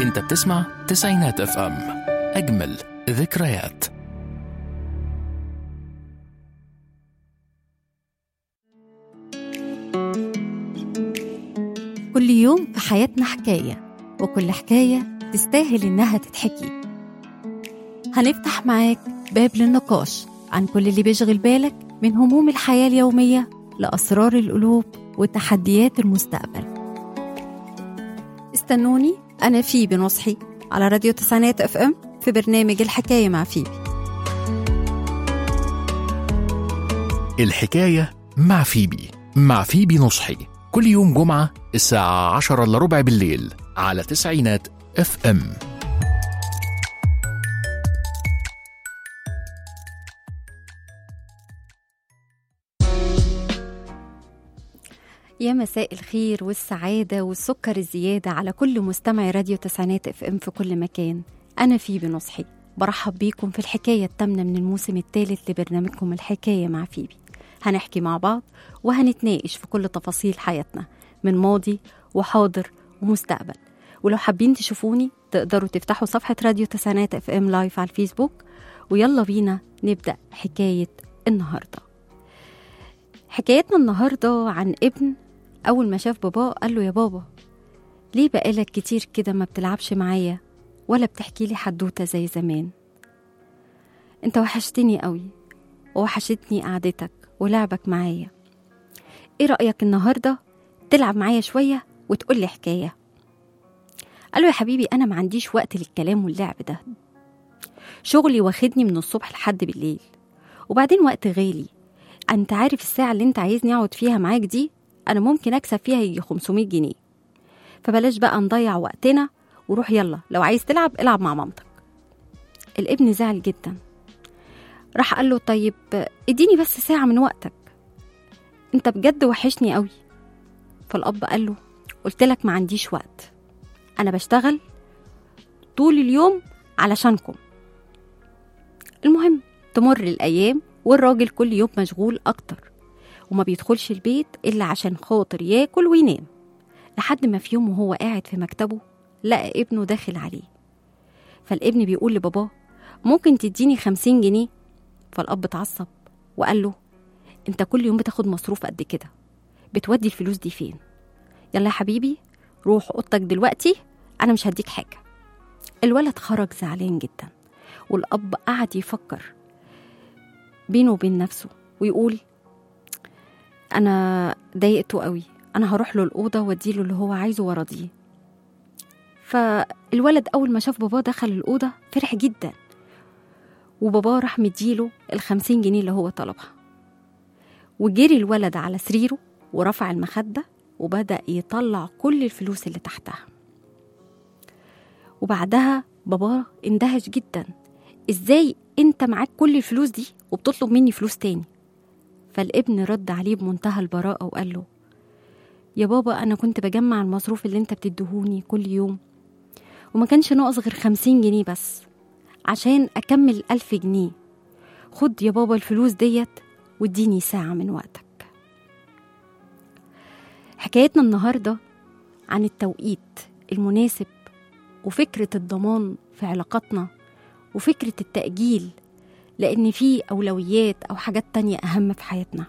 انت بتسمع تسعينات اف ام اجمل ذكريات كل يوم في حياتنا حكاية وكل حكاية تستاهل إنها تتحكي هنفتح معاك باب للنقاش عن كل اللي بيشغل بالك من هموم الحياة اليومية لأسرار القلوب وتحديات المستقبل استنوني أنا فيبي نصحي على راديو تسعينات اف ام في برنامج الحكاية مع فيبي الحكاية مع فيبي مع فيبي نصحي كل يوم جمعة الساعة عشرة إلا ربع بالليل على تسعينات اف ام يا مساء الخير والسعادة والسكر الزيادة على كل مستمع راديو تسعينات اف ام في كل مكان أنا فيبي نصحي برحب بيكم في الحكاية التامنة من الموسم الثالث لبرنامجكم الحكاية مع فيبي هنحكي مع بعض وهنتناقش في كل تفاصيل حياتنا من ماضي وحاضر ومستقبل ولو حابين تشوفوني تقدروا تفتحوا صفحة راديو تسعينات اف ام لايف على الفيسبوك ويلا بينا نبدأ حكاية النهارده حكايتنا النهارده عن ابن أول ما شاف باباه قال له يا بابا ليه بقالك كتير كده ما بتلعبش معايا ولا بتحكي لي حدوتة زي زمان انت وحشتني قوي ووحشتني قعدتك ولعبك معايا ايه رأيك النهاردة تلعب معايا شوية وتقول لي حكاية قال له يا حبيبي أنا ما عنديش وقت للكلام واللعب ده شغلي واخدني من الصبح لحد بالليل وبعدين وقت غالي انت عارف الساعة اللي انت عايزني اقعد فيها معاك دي انا ممكن اكسب فيها يجي 500 جنيه فبلاش بقى نضيع وقتنا وروح يلا لو عايز تلعب العب مع مامتك الابن زعل جدا راح قال له طيب اديني بس ساعة من وقتك انت بجد وحشني قوي فالاب قال له قلت لك ما عنديش وقت انا بشتغل طول اليوم علشانكم المهم تمر الايام والراجل كل يوم مشغول أكتر وما بيدخلش البيت إلا عشان خاطر ياكل وينام لحد ما في يوم وهو قاعد في مكتبه لقى ابنه داخل عليه فالابن بيقول لباباه ممكن تديني خمسين جنيه فالأب اتعصب وقال له انت كل يوم بتاخد مصروف قد كده بتودي الفلوس دي فين يلا يا حبيبي روح اوضتك دلوقتي انا مش هديك حاجه الولد خرج زعلان جدا والاب قعد يفكر بينه وبين نفسه ويقول انا ضايقته قوي انا هروح له الاوضه واديله اللي هو عايزه وارضيه فالولد اول ما شاف باباه دخل الاوضه فرح جدا وباباه راح مديله الخمسين جنيه اللي هو طلبها وجري الولد على سريره ورفع المخده وبدا يطلع كل الفلوس اللي تحتها وبعدها باباه اندهش جدا ازاي انت معاك كل الفلوس دي وبتطلب مني فلوس تاني فالابن رد عليه بمنتهى البراءة وقال له يا بابا أنا كنت بجمع المصروف اللي انت بتدهوني كل يوم وما كانش ناقص غير خمسين جنيه بس عشان أكمل ألف جنيه خد يا بابا الفلوس ديت واديني ساعة من وقتك حكايتنا النهاردة عن التوقيت المناسب وفكرة الضمان في علاقاتنا وفكرة التأجيل لأن في أولويات أو حاجات تانية أهم في حياتنا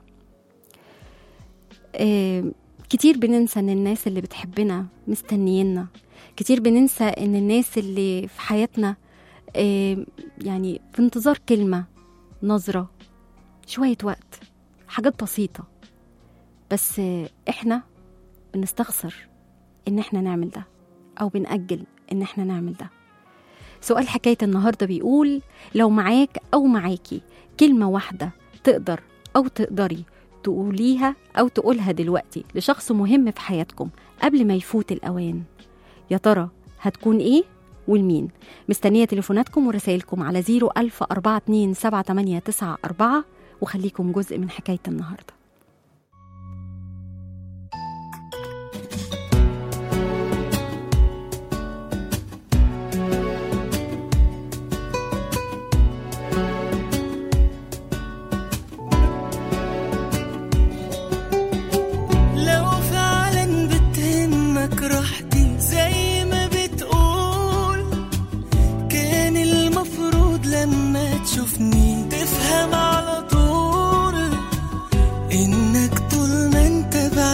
آه كتير بننسى إن الناس اللي بتحبنا مستنيينا كتير بننسى إن الناس اللي في حياتنا آه يعني في انتظار كلمة نظرة شوية وقت حاجات بسيطة بس آه إحنا بنستخسر إن إحنا نعمل ده أو بنأجل إن إحنا نعمل ده سؤال حكاية النهاردة بيقول لو معاك أو معاكي كلمة واحدة تقدر أو تقدري تقوليها أو تقولها دلوقتي لشخص مهم في حياتكم قبل ما يفوت الأوان يا ترى هتكون إيه والمين مستنية تليفوناتكم ورسائلكم على 010427894 وخليكم جزء من حكاية النهارده لو فعلا بتهمك راحتي زي ما بتقول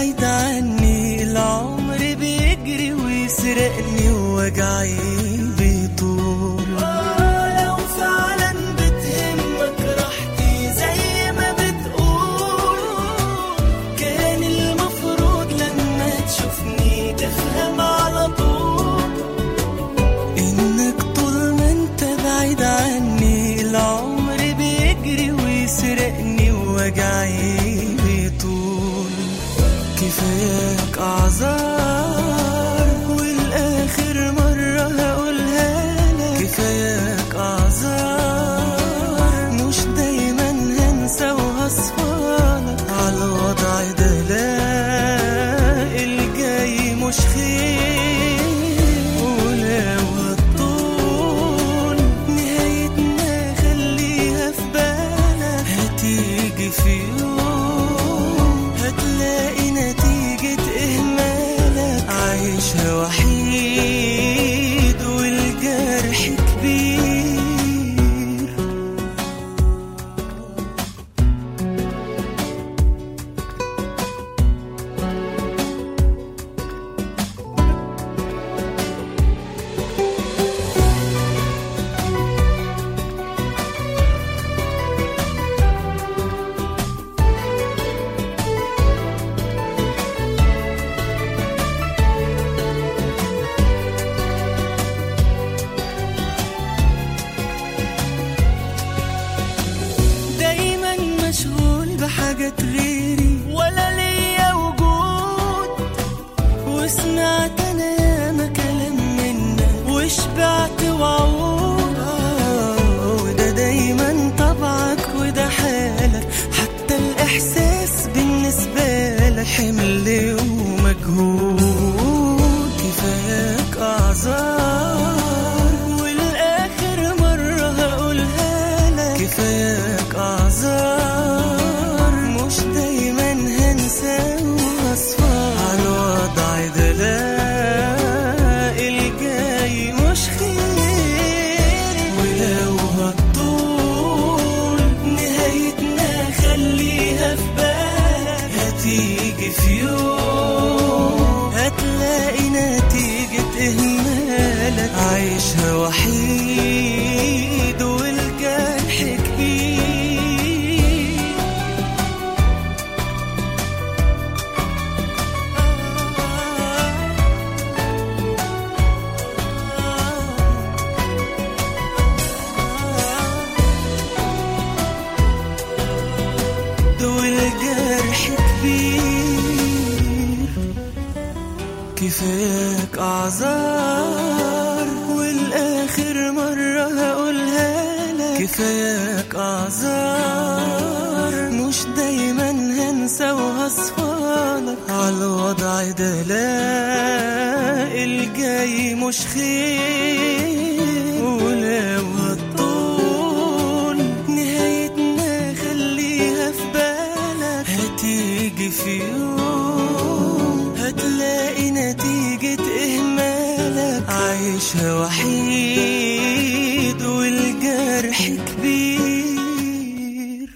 بعيد عني العمر بيجري ويسرقني ووجعي بيطول آه لو فعلا بتهمك راحتي زي ما بتقول كان المفروض لما تشوفني تفهم على طول انك طول ما انت بعيد عني العمر بيجري ويسرقني ووجعي بيطول كفاياك اعذار والاخر مرة هقولها لك كفاياك اعذار مش دايما هنسى وهصفالك على الوضع ده لا الجاي مش خير ولو هتطول نهايتنا خليها في بالك هتيجي في يوم هتلاقي نتيجة إهمالك عايشها وحيد والجرح كبير دايما مشغول بحاجات غيري ولا ليا وجود وسمعت انا ياما كلام منك وشبعت وعود آه، وده دايما طبعك وده حالك حتى الاحساس بالنسبه لك حمل ومجهود كفاياك اعذار والاخر مره هقولها لك كفاياك اعذار مش دايما هنسى واصفى على الوضع ده لا الجاي مش خير ولو هتطول نهايتنا خليها في بالك هتيجي في يوم هتلاقي نتيجة إهمالك عايشها وحيد والجرح كبير والجرح كبير كفاياك أعذار والآخر مرة هقولها لك كفاياك أعذار مش دايما هنسى وهصفالك على الوضع ده لا الجاي مش خير ولو هتطول نهايتنا خليها في بالك هتيجي في يوم هتلاقي نتيجة إهمالك عايشها وحيد والجرح كبير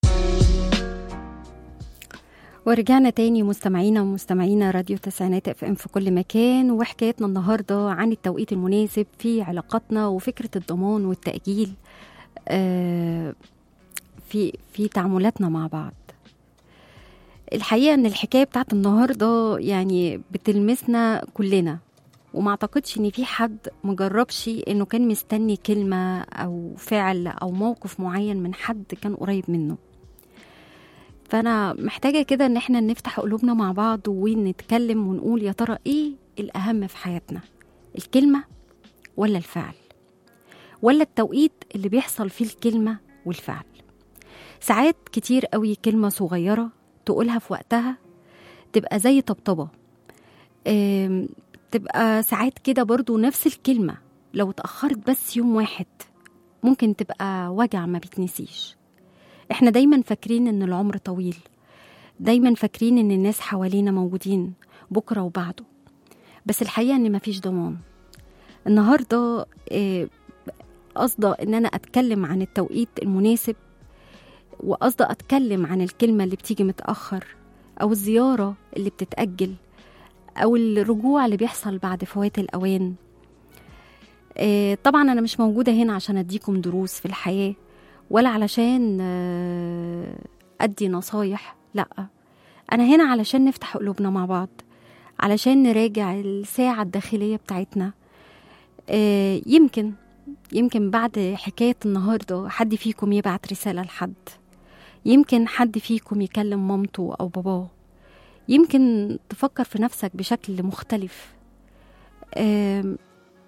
ورجعنا تاني مستمعينا ومستمعينا راديو تسعينات اف ام في كل مكان وحكايتنا النهارده عن التوقيت المناسب في علاقاتنا وفكره الضمان والتاجيل آه، في في تعاملاتنا مع بعض الحقيقه ان الحكايه بتاعت النهارده يعني بتلمسنا كلنا وما اعتقدش ان في حد مجربش انه كان مستني كلمه او فعل او موقف معين من حد كان قريب منه فانا محتاجه كده ان احنا نفتح قلوبنا مع بعض ونتكلم ونقول يا ترى ايه الاهم في حياتنا الكلمه ولا الفعل ولا التوقيت اللي بيحصل فيه الكلمه والفعل ساعات كتير قوي كلمه صغيره تقولها في وقتها تبقى زي طبطبه آم، تبقى ساعات كده برضو نفس الكلمه لو اتاخرت بس يوم واحد ممكن تبقى وجع ما بيتنسيش احنا دايما فاكرين ان العمر طويل دايما فاكرين ان الناس حوالينا موجودين بكره وبعده بس الحقيقه ان مفيش ضمان النهارده آه، قصده ان انا اتكلم عن التوقيت المناسب وقصده اتكلم عن الكلمه اللي بتيجي متاخر أو الزيارة اللي بتتأجل أو الرجوع اللي بيحصل بعد فوات الأوان آه، طبعا أنا مش موجودة هنا عشان أديكم دروس في الحياة ولا علشان آه، أدي نصايح لأ أنا هنا علشان نفتح قلوبنا مع بعض علشان نراجع الساعة الداخلية بتاعتنا آه، يمكن يمكن بعد حكاية النهاردة حد فيكم يبعت رسالة لحد يمكن حد فيكم يكلم مامته أو باباه يمكن تفكر في نفسك بشكل مختلف آم،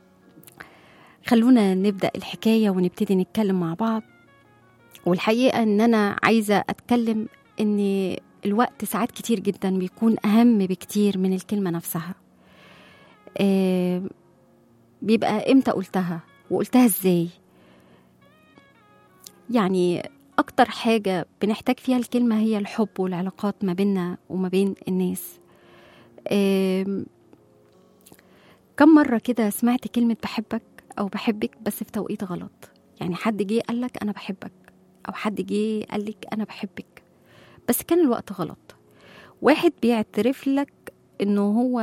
خلونا نبدأ الحكاية ونبتدي نتكلم مع بعض والحقيقة إن أنا عايزة أتكلم إن الوقت ساعات كتير جدا بيكون أهم بكتير من الكلمة نفسها آم، بيبقى إمتى قلتها وقلتها إزاي يعني أكتر حاجة بنحتاج فيها الكلمة هي الحب والعلاقات ما بيننا وما بين الناس آم، كم مرة كده سمعت كلمة بحبك أو بحبك بس في توقيت غلط يعني حد جه قالك أنا بحبك أو حد جه قالك أنا بحبك بس كان الوقت غلط واحد بيعترف لك إنه هو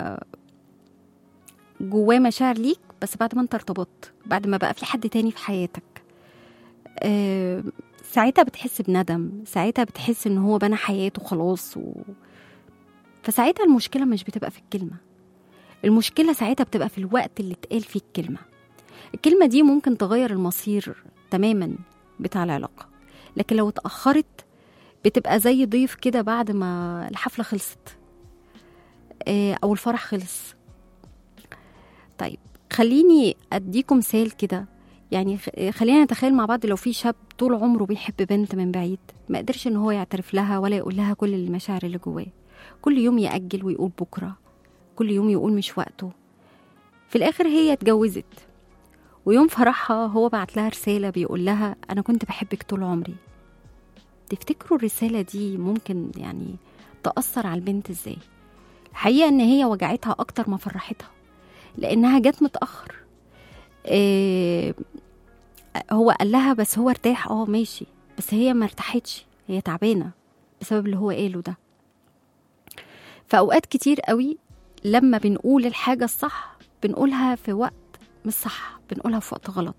جواه مشاعر ليك بس بعد ما انت ارتبطت بعد ما بقى في حد تاني في حياتك آه، ساعتها بتحس بندم ساعتها بتحس ان هو بنى حياته خلاص و... فساعتها المشكلة مش بتبقى في الكلمة المشكلة ساعتها بتبقى في الوقت اللي اتقال فيه الكلمة الكلمة دي ممكن تغير المصير تماما بتاع العلاقة لكن لو اتأخرت بتبقى زي ضيف كده بعد ما الحفلة خلصت آه، أو الفرح خلص طيب خليني أديكم مثال كده يعني خ- خلينا نتخيل مع بعض لو في شاب طول عمره بيحب بنت من بعيد ما قدرش ان هو يعترف لها ولا يقول لها كل المشاعر اللي جواه كل يوم يأجل ويقول بكرة كل يوم يقول مش وقته في الآخر هي اتجوزت ويوم فرحها هو بعت لها رسالة بيقول لها أنا كنت بحبك طول عمري تفتكروا الرسالة دي ممكن يعني تأثر على البنت ازاي الحقيقة ان هي وجعتها أكتر ما فرحتها لأنها جت متأخر إيه هو قال لها بس هو ارتاح اه ماشي بس هي ما ارتاحتش هي تعبانة بسبب اللي هو قاله ده فأوقات كتير قوي لما بنقول الحاجة الصح بنقولها في وقت مش صح بنقولها في وقت غلط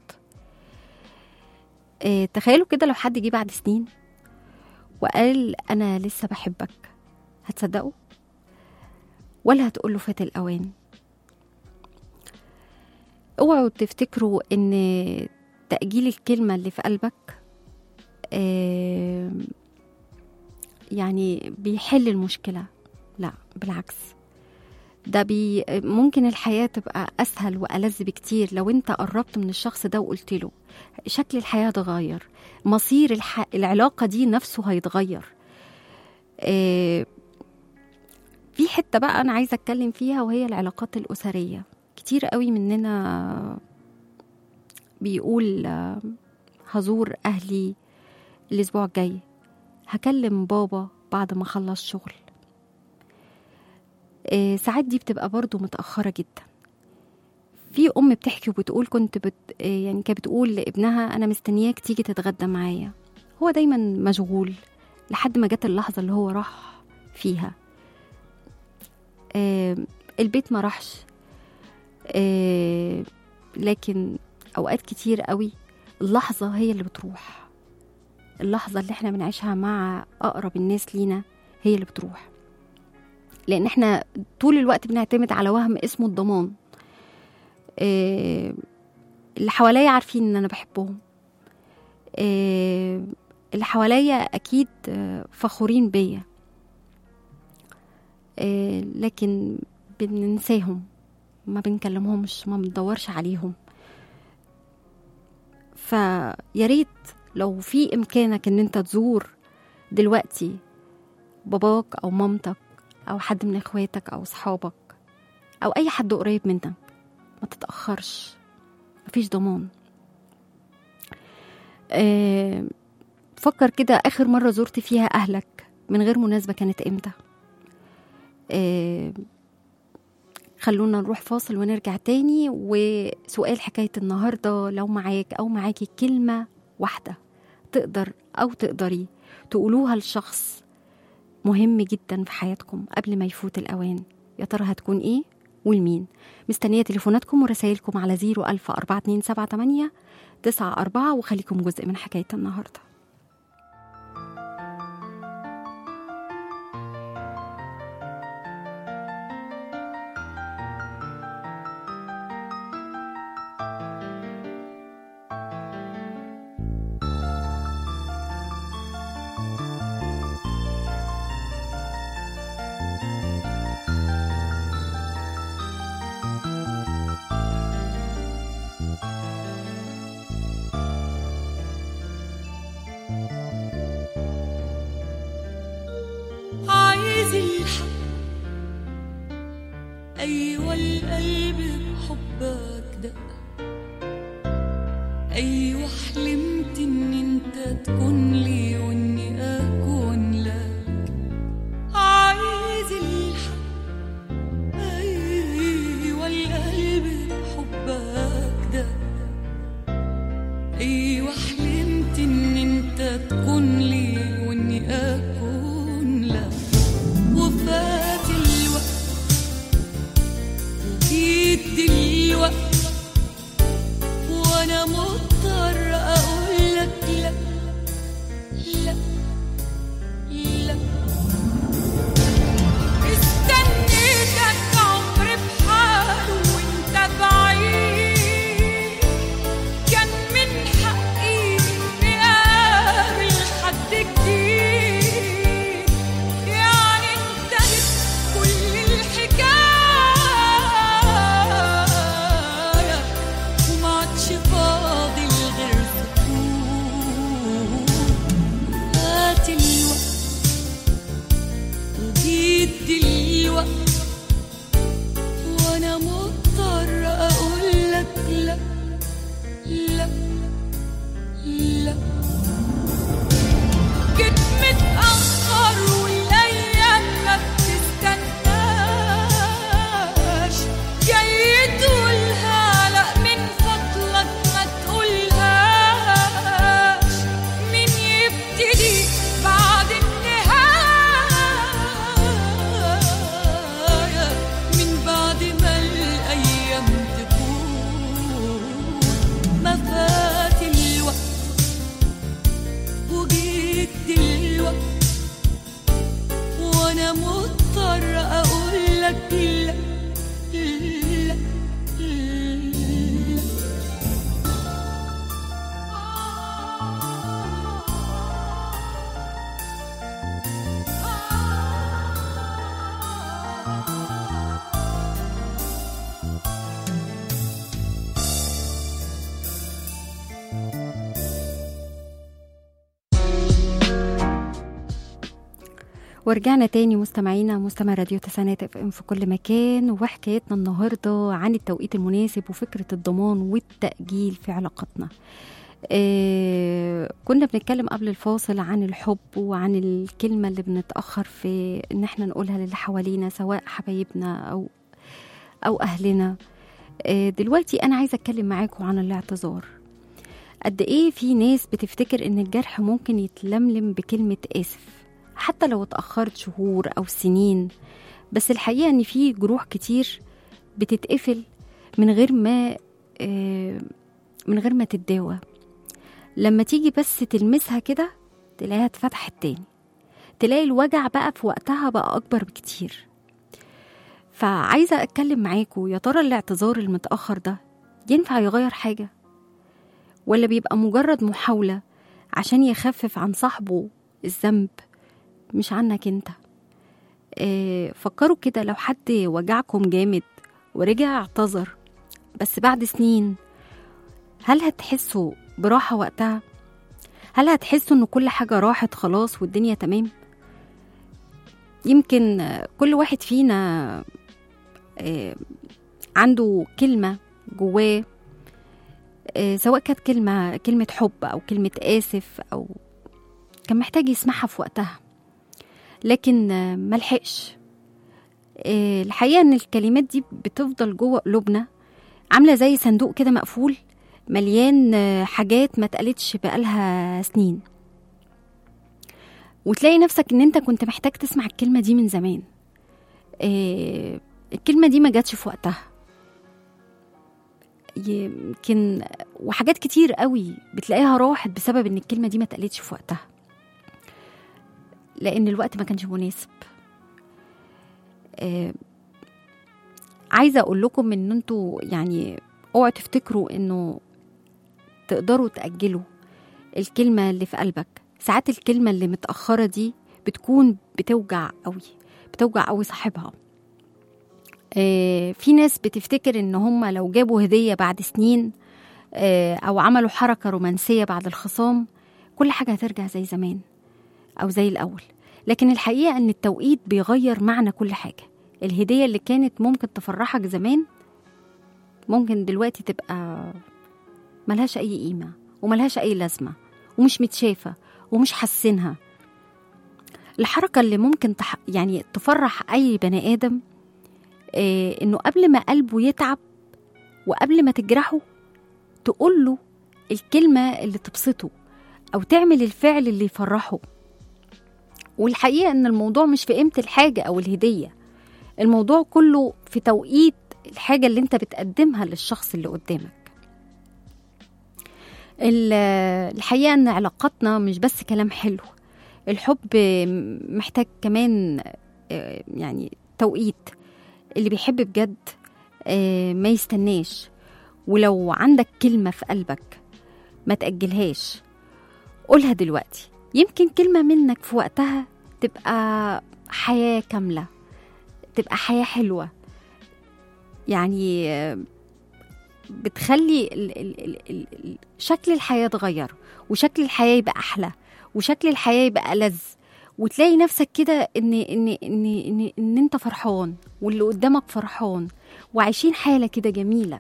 إيه تخيلوا كده لو حد جه بعد سنين وقال أنا لسه بحبك هتصدقوا ولا هتقوله فات الأوان اوعوا تفتكروا ان تأجيل الكلمة اللي في قلبك آم، يعني بيحل المشكلة لا بالعكس ده بي ممكن الحياة تبقى أسهل وألذ بكتير لو أنت قربت من الشخص ده وقلت له شكل الحياة اتغير مصير الح... العلاقة دي نفسه هيتغير آه، في حتة بقى أنا عايزة أتكلم فيها وهي العلاقات الأسرية كتير قوي مننا بيقول آه، هزور أهلي الأسبوع الجاي هكلم بابا بعد ما أخلص شغل آه، ساعات دي بتبقى برضو متأخرة جدا في أم بتحكي وبتقول كنت بت آه، يعني كانت بتقول لابنها أنا مستنياك تيجي تتغدى معايا هو دايما مشغول لحد ما جت اللحظة اللي هو راح فيها آه، البيت ما راحش آه، لكن أوقات كتير قوي اللحظة هي اللي بتروح اللحظة اللي احنا بنعيشها مع أقرب الناس لينا هي اللي بتروح لأن احنا طول الوقت بنعتمد على وهم اسمه الضمان آه، اللي حواليا عارفين ان انا بحبهم آه، اللي حواليا اكيد آه، فخورين بيا آه، لكن بننساهم ما بنكلمهمش ما بندورش عليهم فيا ريت لو في امكانك ان انت تزور دلوقتي باباك او مامتك او حد من اخواتك او صحابك او اي حد قريب منك ما تتاخرش مفيش ضمان آه، فكر كده اخر مره زرت فيها اهلك من غير مناسبه كانت امتى آه، خلونا نروح فاصل ونرجع تاني وسؤال حكاية النهاردة لو معاك أو معاكي كلمة واحدة تقدر أو تقدري تقولوها لشخص مهم جدا في حياتكم قبل ما يفوت الأوان يا ترى هتكون إيه والمين مستنية تليفوناتكم ورسائلكم على 01000 4278 94 وخليكم جزء من حكاية النهارده عايز الحق أيوة القلب بحبك دق أيوة حلمت إن أنت تكون لي وإني أكون لك عايز الحق أيوة القلب بحبك دق أيوة حلمت إن أنت تكون لي وإني أكون لك وفات الوقت وجيت دلوقت وأنا مضطر أقول لك لا لا لا استنيتك عمري بحاله وانت بعيد كان من حقي اني اقابل حد جديد يعني انتهت كل الحكايه وما عادش فاضل غير سكوت هات الوقت وجيت دلوقت وانا مضطر اقول لك لا لا لا جيت متأخر والايام ما بتستناش جاي تقولها لا من فضلك ما تقولهاش مين يبتدي بعد النهاية من بعد ما الأيام تفوت ما فات الوقت وجيت دلوقت وأنا مضطر أقول لك لا لا لا ورجعنا تاني مستمعينا مستمع راديو تسعينات اف ام في كل مكان وحكايتنا النهارده عن التوقيت المناسب وفكره الضمان والتأجيل في علاقتنا. آه كنا بنتكلم قبل الفاصل عن الحب وعن الكلمة اللي بنتأخر في إن احنا نقولها للي حوالينا سواء حبايبنا أو أو أهلنا. آه دلوقتي أنا عايزة أتكلم معاكم عن الاعتذار. قد إيه في ناس بتفتكر إن الجرح ممكن يتلملم بكلمة آسف حتى لو اتأخرت شهور أو سنين بس الحقيقة إن في جروح كتير بتتقفل من غير ما آه، من غير ما تتداوى لما تيجي بس تلمسها كده تلاقيها اتفتحت تاني تلاقي الوجع بقى في وقتها بقى أكبر بكتير فعايزة أتكلم معاكم يا ترى الاعتذار المتأخر ده ينفع يغير حاجة ولا بيبقى مجرد محاولة عشان يخفف عن صاحبه الذنب مش عنك انت اه فكروا كده لو حد وجعكم جامد ورجع اعتذر بس بعد سنين هل هتحسوا براحة وقتها؟ هل هتحسوا ان كل حاجة راحت خلاص والدنيا تمام؟ يمكن آه، كل واحد فينا آه، عنده كلمة جواه آه، سواء كانت كلمة كلمة حب أو كلمة آسف أو كان محتاج يسمعها في وقتها لكن آه، ملحقش آه، الحقيقة إن الكلمات دي بتفضل جوه قلوبنا عاملة زي صندوق كده مقفول مليان آه، حاجات ما اتقالتش بقالها سنين وتلاقي نفسك ان انت كنت محتاج تسمع الكلمه دي من زمان آه، الكلمه دي ما جاتش في وقتها يمكن وحاجات كتير قوي بتلاقيها راحت بسبب ان الكلمه دي ما اتقالتش في وقتها لان الوقت ما كانش مناسب آه، عايزه اقول لكم ان انتوا يعني اوعوا تفتكروا انه تقدروا تاجلوا الكلمه اللي في قلبك ساعات الكلمه اللي متاخره دي بتكون بتوجع قوي بتوجع قوي صاحبها آه، في ناس بتفتكر ان هم لو جابوا هديه بعد سنين آه، او عملوا حركه رومانسيه بعد الخصام كل حاجه هترجع زي زمان او زي الاول لكن الحقيقه ان التوقيت بيغير معنى كل حاجه الهديه اللي كانت ممكن تفرحك زمان ممكن دلوقتي تبقى ملهاش اي قيمه وملهاش اي لازمه ومش متشافه ومش حاسينها الحركه اللي ممكن تح... يعني تفرح اي بني ادم آه انه قبل ما قلبه يتعب وقبل ما تجرحه تقول له الكلمه اللي تبسطه او تعمل الفعل اللي يفرحه والحقيقه ان الموضوع مش في قيمه الحاجه او الهديه الموضوع كله في توقيت الحاجه اللي انت بتقدمها للشخص اللي قدامك ال- الحقيقه ان علاقاتنا مش بس كلام حلو الحب محتاج كمان آه، يعني توقيت اللي بيحب بجد آه، ما يستناش ولو عندك كلمة في قلبك ما تأجلهاش قولها دلوقتي يمكن كلمة منك في وقتها تبقى حياة كاملة تبقى حياة حلوة يعني آه، بتخلي ال ال ال ال ال شكل الحياة يتغير وشكل الحياة يبقى أحلى وشكل الحياة يبقى ألذ وتلاقي نفسك كده إن إن إن إن, إن أنت فرحان واللي قدامك فرحان وعايشين حالة كده جميلة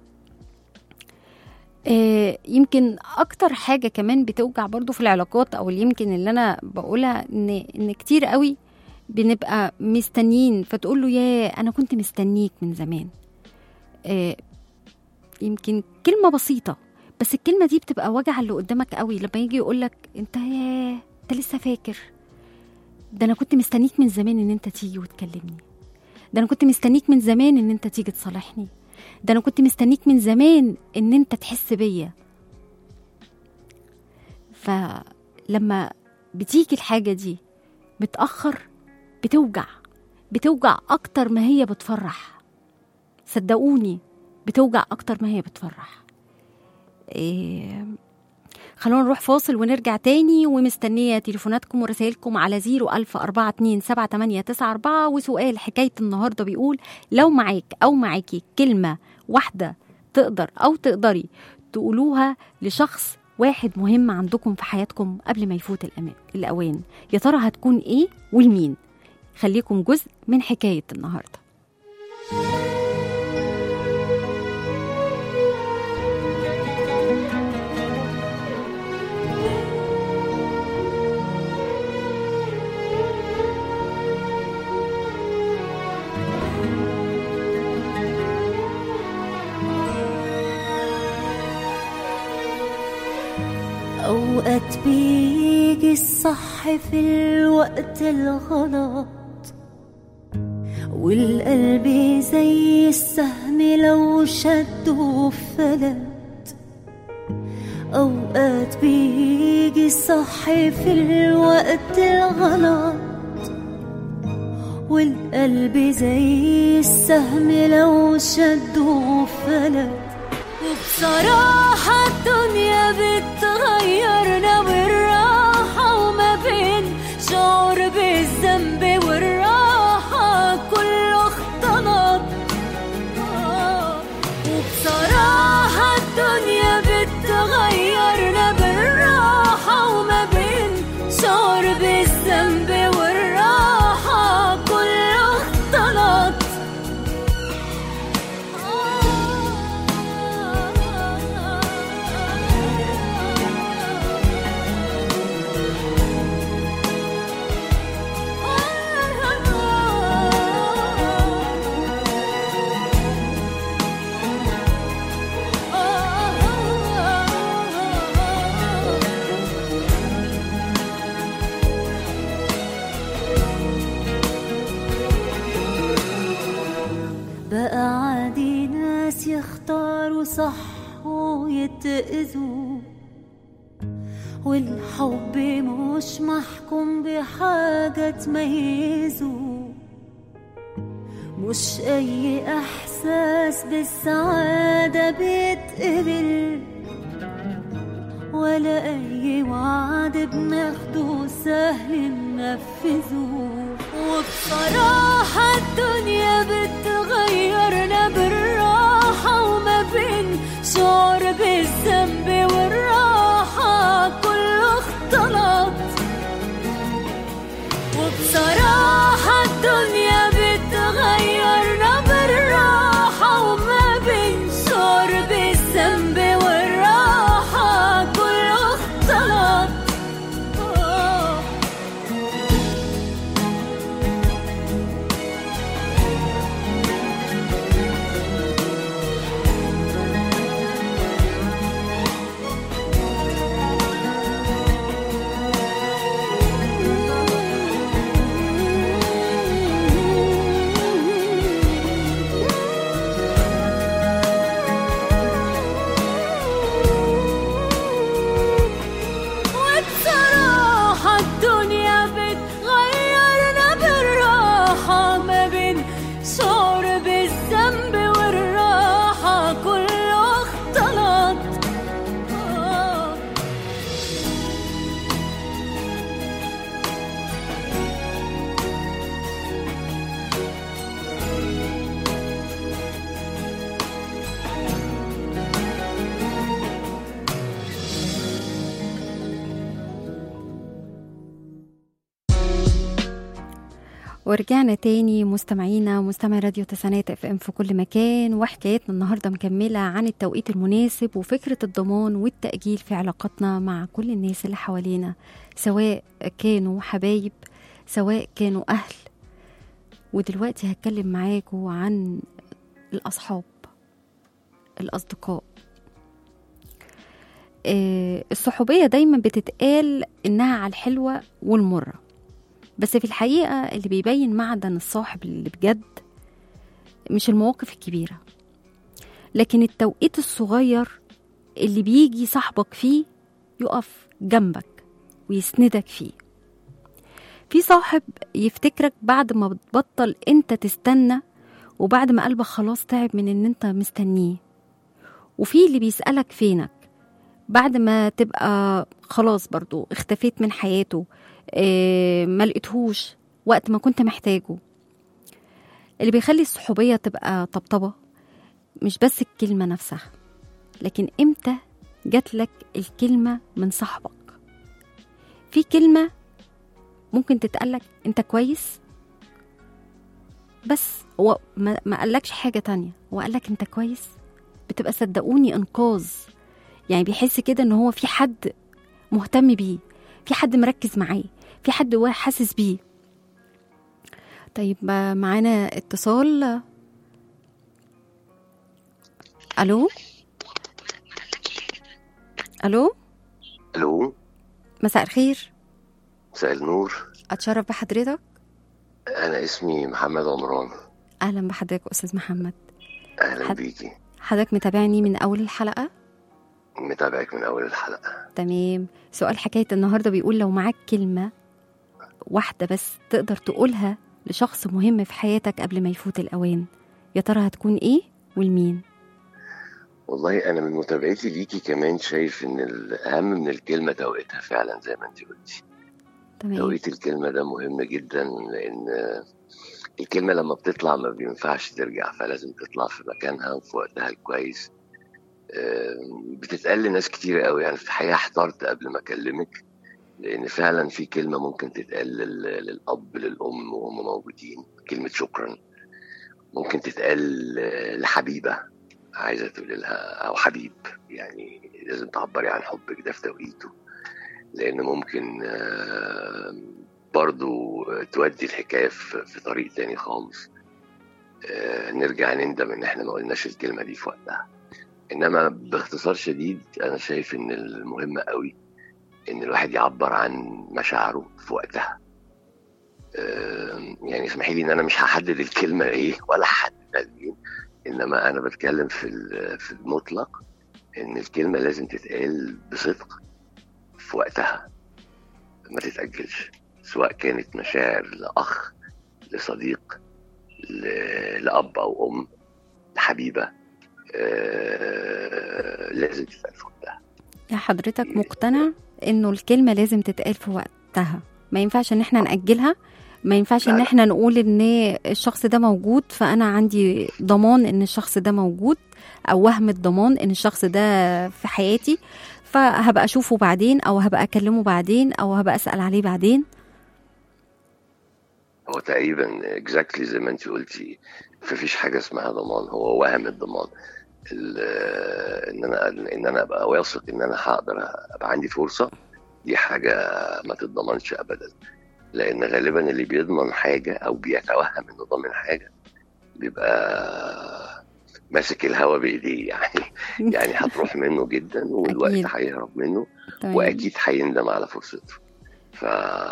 آه، يمكن اكتر حاجه كمان بتوجع برضو في العلاقات او اللي يمكن اللي انا بقولها ان ان كتير قوي بنبقى مستنيين فتقول له يا انا كنت مستنيك من زمان آه، يمكن كلمه بسيطه بس الكلمه دي بتبقى وجع اللي قدامك قوي لما يجي يقول لك انت يا انت لسه فاكر ده انا كنت مستنيك من زمان ان انت تيجي وتكلمني ده انا كنت مستنيك من زمان ان انت تيجي تصالحني ده انا كنت مستنيك من زمان ان انت تحس بيا فلما بتيجي الحاجة دي متأخر بتوجع بتوجع أكتر ما هي بتفرح صدقوني بتوجع أكتر ما هي بتفرح إيه خلونا نروح فاصل ونرجع تاني ومستنية تليفوناتكم ورسائلكم على زيرو ألف أربعة اتنين سبعة تمانية تسعة أربعة وسؤال حكاية النهاردة بيقول لو معاك أو معاكي كلمة واحدة تقدر أو تقدري تقولوها لشخص واحد مهم عندكم في حياتكم قبل ما يفوت الأما- الأوان يا ترى هتكون إيه والمين خليكم جزء من حكاية النهارده أوقات بيجي الصح في الوقت الغلط والقلب زي السهم لو شده فلت أوقات بيجي الصح في الوقت الغلط والقلب زي السهم لو شده فلت وبصراحة الدنيا بتغيرنا بالراحة وما بين شعور بالذنب والراحة كله اختلط آه. وبصراحة الدنيا بتغيرنا بالراحة وما بين شعور بالذنب والراحة كله اختلط يختاروا صح ويتأذوا والحب مش محكوم بحاجة تميزه مش أي إحساس بالسعادة بيتقبل ولا أي وعد بناخده سهل ننفذه وبصراحة الدنيا بتغيرنا بالراحة وما بين شعور بالذنب والراحة كله اختلط وبصراحة الدنيا بتغيرنا بالراحة وما بين شعور بالذنب والراحة كله اختلط آه. وبصراحة الدنيا بتغيرنا بالراحة ما بين شعور بالذنب والراحة كله اختلط آه. ورجعنا تاني مستمعينا ومستمعي راديو تسعينات اف ام في كل مكان وحكايتنا النهارده مكمله عن التوقيت المناسب وفكره الضمان والتاجيل في علاقاتنا مع كل الناس اللي حوالينا سواء كانوا حبايب سواء كانوا اهل ودلوقتي هتكلم معاكم عن الاصحاب الاصدقاء آه، الصحوبيه دايما بتتقال انها على الحلوه والمره بس في الحقيقة اللي بيبين معدن الصاحب اللي بجد مش المواقف الكبيرة لكن التوقيت الصغير اللي بيجي صاحبك فيه يقف جنبك ويسندك فيه في صاحب يفتكرك بعد ما بتبطل انت تستنى وبعد ما قلبك خلاص تعب من ان انت مستنيه وفي اللي بيسألك فينك بعد ما تبقى خلاص برضو اختفيت من حياته اه ما لقيتهوش وقت ما كنت محتاجه اللي بيخلي الصحوبية تبقى طبطبة مش بس الكلمة نفسها لكن امتى جاتلك الكلمة من صاحبك في كلمة ممكن تتقالك انت كويس بس هو ما ما قالكش حاجة تانية هو قالك انت كويس بتبقى صدقوني انقاذ يعني بيحس كده ان هو في حد مهتم بيه في حد مركز معاه في حد هو حاسس بيه طيب ما- معانا اتصال الو الو الو مساء الخير مساء النور اتشرف بحضرتك انا اسمي محمد عمران اهلا بحضرتك استاذ محمد اهلا حد- بيكي حضرتك متابعني من اول الحلقه متابعك من اول الحلقه تمام سؤال حكايه النهارده بيقول لو معاك كلمه واحده بس تقدر تقولها لشخص مهم في حياتك قبل ما يفوت الاوان يا ترى هتكون ايه والمين والله انا من متابعتي ليكي كمان شايف ان الاهم من الكلمه توقيتها فعلا زي ما انت قلتي تمام توقيت الكلمه ده مهم جدا لان الكلمه لما بتطلع ما بينفعش ترجع فلازم تطلع في مكانها وفي وقتها الكويس آم، بتتقال لناس كتير قوي يعني في الحقيقه احترت قبل ما اكلمك لان فعلا في كلمه ممكن تتقال لل- للاب للام وهم موجودين كلمه شكرا ممكن تتقال لحبيبه عايزه تقول لها او حبيب يعني لازم تعبري عن حبك ده في توقيته لان ممكن آه، برضو تودي الحكايه في في طريق تاني خالص آه، نرجع نندم ان احنا ما قلناش الكلمه دي في وقتها انما باختصار شديد انا شايف ان المهم قوي ان الواحد يعبر عن مشاعره في وقتها آه، يعني اسمحي لي ان انا مش هحدد الكلمه ايه ولا هحددها لمين انما انا بتكلم في ال- في المطلق ان الكلمه لازم تتقال بصدق في وقتها ما تتاجلش سواء كانت مشاعر لاخ لصديق ل- لاب او ام لحبيبه آه، لازم تتقال في وقتها يا حضرتك مقتنع انه الكلمه لازم تتقال في وقتها ما ينفعش ان احنا ناجلها ما ينفعش لا، ان لا. احنا نقول ان الشخص ده موجود فانا عندي ضمان ان الشخص ده موجود او وهم الضمان ان الشخص ده في حياتي فهبقى اشوفه بعدين او هبقى اكلمه بعدين او هبقى اسال عليه بعدين هو تقريبا اكزاكتلي زي ما انت قلتي مفيش حاجه اسمها ضمان هو وهم الضمان ال- ان انا ان انا ابقى واثق ان انا هقدر ابقى عندي فرصه دي حاجه ما تتضمنش ابدا لان غالبا اللي بيضمن حاجه او بيتوهم انه ضامن حاجه بيبقى ماسك الهوا بايديه يعني يعني هتروح منه جدا والوقت أكيد. هيهرب منه تمام. واكيد هيندم على فرصته ف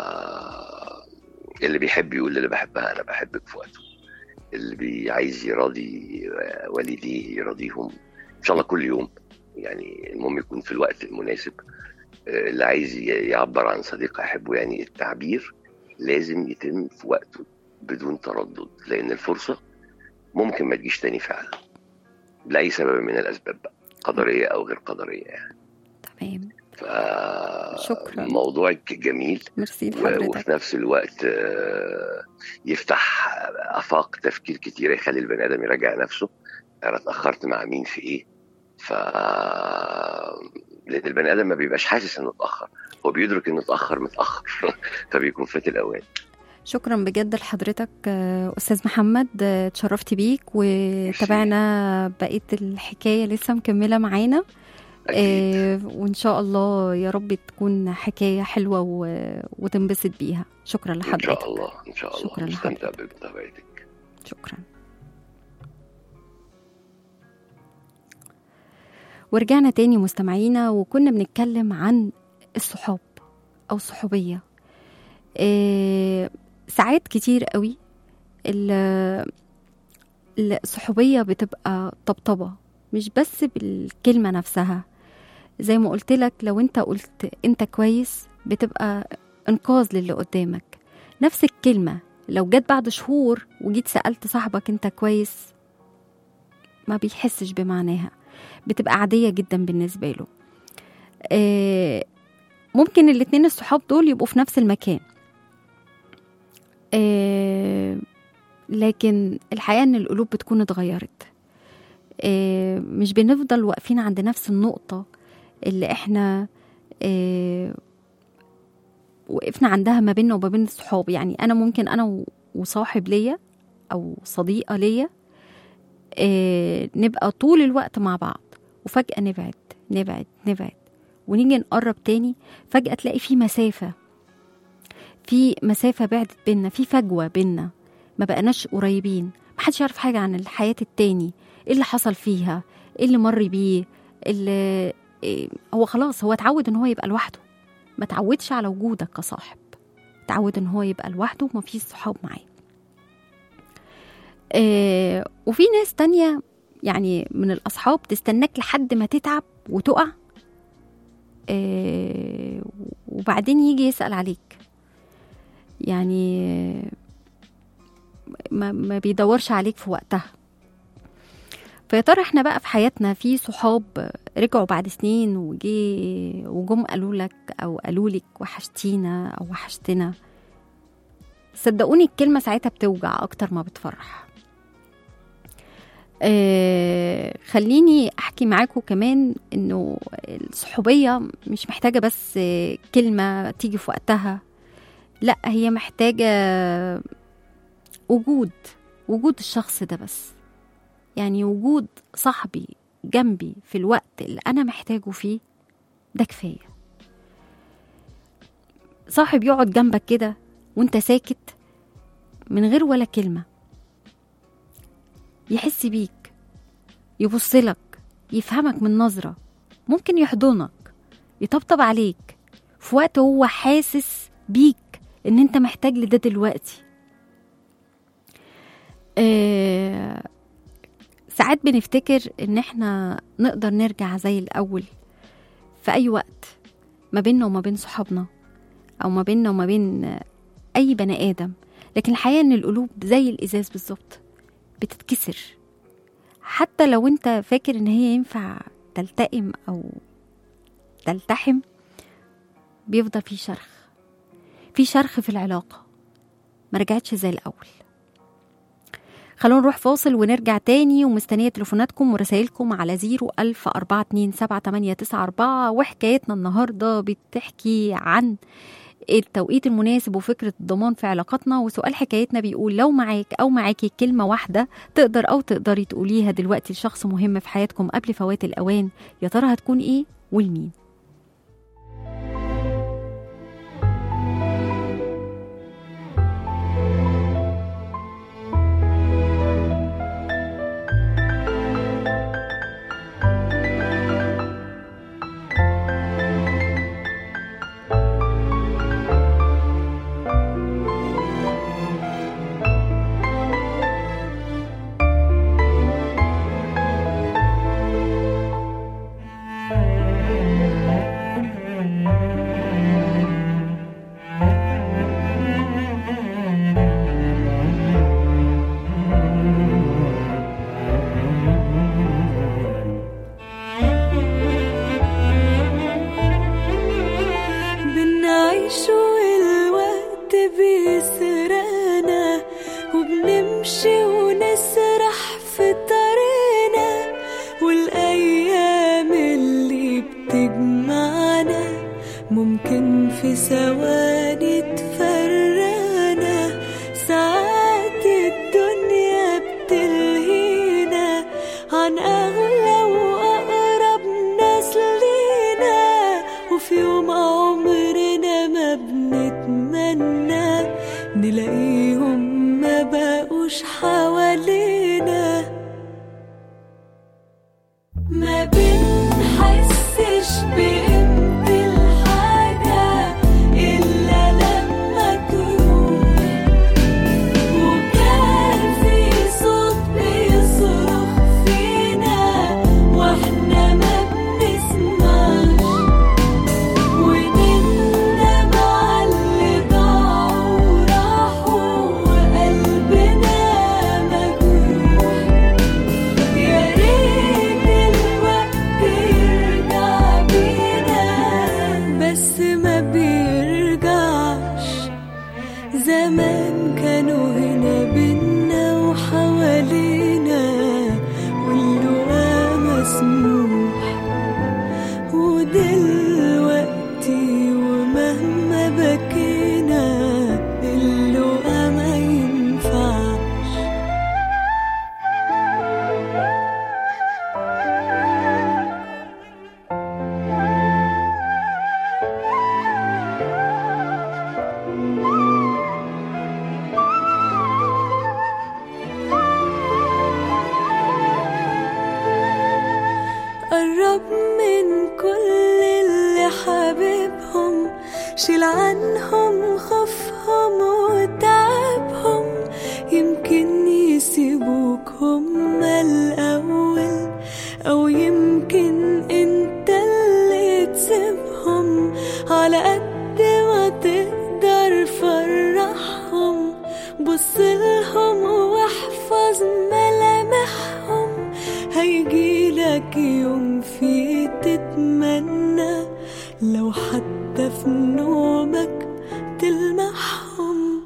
اللي بيحب يقول اللي بحبها انا بحبك في وقته اللي بي عايز يراضي والديه يراضيهم ان شاء الله كل يوم يعني المهم يكون في الوقت المناسب آه، اللي عايز ي- يعبر عن صديق احبه يعني التعبير لازم يتم في وقته بدون تردد لان الفرصه ممكن ما تجيش تاني فعلا لاي سبب من الاسباب بقى قدريه او غير قدريه يعني تمام ف شكراً. موضوعك جميل ميرسي و- لحضرتك وفي نفس الوقت آه، يفتح افاق تفكير كتيره يخلي البني ادم يراجع نفسه انا اتاخرت مع مين في ايه ف لان البني ادم ما بيبقاش حاسس انه اتاخر هو بيدرك انه اتاخر متاخر فبيكون فات الاوان شكرا بجد لحضرتك آه، استاذ محمد آه، اتشرفت بيك وتابعنا بقيه الحكايه لسه مكمله معانا أكيد. آه، وان شاء الله يا رب تكون حكايه حلوه و... وتنبسط بيها شكرا ان لحضرتك شاء الله ان شاء الله شكراً مستمتع لحضرتك. بمتابعتك شكرا ورجعنا تاني مستمعينا وكنا بنتكلم عن الصحاب او الصحوبيه إيه ساعات كتير قوي ال- الصحوبيه بتبقى طبطبه مش بس بالكلمه نفسها زي ما قلت لك لو انت قلت انت كويس بتبقى انقاذ للي قدامك نفس الكلمه لو جت بعد شهور وجيت سألت صاحبك انت كويس ما بيحسش بمعناها بتبقى عادية جدا بالنسبة له آه، ممكن الاتنين الصحاب دول يبقوا في نفس المكان آه، لكن الحقيقة ان القلوب بتكون اتغيرت آه، مش بنفضل واقفين عند نفس النقطة اللي احنا آه، وقفنا عندها ما بيننا وما بين الصحاب يعني انا ممكن انا و- وصاحب ليا او صديقه ليا آه، نبقى طول الوقت مع بعض وفجاه نبعد نبعد نبعد ونيجي نقرب تاني فجاه تلاقي في مسافه في مسافه بعدت بينا في فجوه بينا ما بقناش قريبين محدش يعرف حاجه عن الحياه التاني ايه اللي حصل فيها ايه اللي مر بيه اللي إيه هو خلاص هو اتعود ان هو يبقى لوحده ما تعودش على وجودك كصاحب تعود ان هو يبقى لوحده ومفيش صحاب معاه آه وفي ناس تانية يعني من الأصحاب تستناك لحد ما تتعب وتقع آه وبعدين يجي يسأل عليك يعني آه، ما, ما بيدورش عليك في وقتها فيا ترى احنا بقى في حياتنا في صحاب رجعوا بعد سنين وجي وجم قالوا لك او قالوا لك وحشتينا او وحشتنا صدقوني الكلمة ساعتها بتوجع أكتر ما بتفرح آه خليني أحكي معاكم كمان إنه الصحوبية مش محتاجة بس آه، كلمة تيجي في وقتها لا هي محتاجة وجود وجود الشخص ده بس يعني وجود صاحبي جنبي في الوقت اللي أنا محتاجه فيه ده كفاية صاحب يقعد جنبك كده وانت ساكت من غير ولا كلمة يحس بيك يبصلك يفهمك من نظرة ممكن يحضنك يطبطب عليك في وقت هو حاسس بيك ان انت محتاج لده دلوقتي آه ساعات بنفتكر ان احنا نقدر نرجع زي الاول في اي وقت ما بيننا وما بين صحابنا او ما بيننا وما بين اي بني ادم لكن الحقيقه ان القلوب زي الازاز بالظبط بتتكسر حتى لو انت فاكر ان هي ينفع تلتئم او تلتحم بيفضل في شرخ في شرخ في العلاقه ما رجعتش زي الاول خلونا نروح فاصل ونرجع تاني ومستنية تليفوناتكم ورسائلكم على زيرو ألف أربعة اتنين سبعة تمانية تسعة أربعة وحكايتنا النهاردة بتحكي عن التوقيت المناسب وفكرة الضمان في علاقاتنا وسؤال حكايتنا بيقول لو معاك أو معاكي كلمة واحدة تقدر أو تقدري تقوليها دلوقتي لشخص مهم في حياتكم قبل فوات الأوان يا ترى هتكون إيه ولمين بنعيش والوقت بيسرقنا وبنمشي ونسرح في طريقنا والأيام اللي بتجمعنا ممكن في ثواني تفرقنا ساعات الدنيا بتلهينا عن أغلى وأقرب ناس لينا وفي يوم عمرنا ما بنتمنى نلاقيهم ما بقوش حوالينا ما بنحسش بقيمة الحاجة إلا لما تروح وكان في صوت بيصرخ فينا واحنا ما بنسمعش ونندم على اللي ضاعوا وراحوا وقلبنا مجروح يا ريت الوقت يرجع بينا بس ما بيرجعش زمان كانوا هنا بينا وحوالينا واللقا مسموح ودلوقتي ومهما بكينا اللقا ما ينفعش قرب من كل اللي حبيبهم شيل عنهم خوفهم وتعبهم يمكن يسيبوك هما الأول أو يمكن انت اللي تسيبهم على قد ما تقدر فرحهم بصلهم واحفظ ملامحهم هيجيلك يوم فيه تتمنى لو حتى في نومك تلمحهم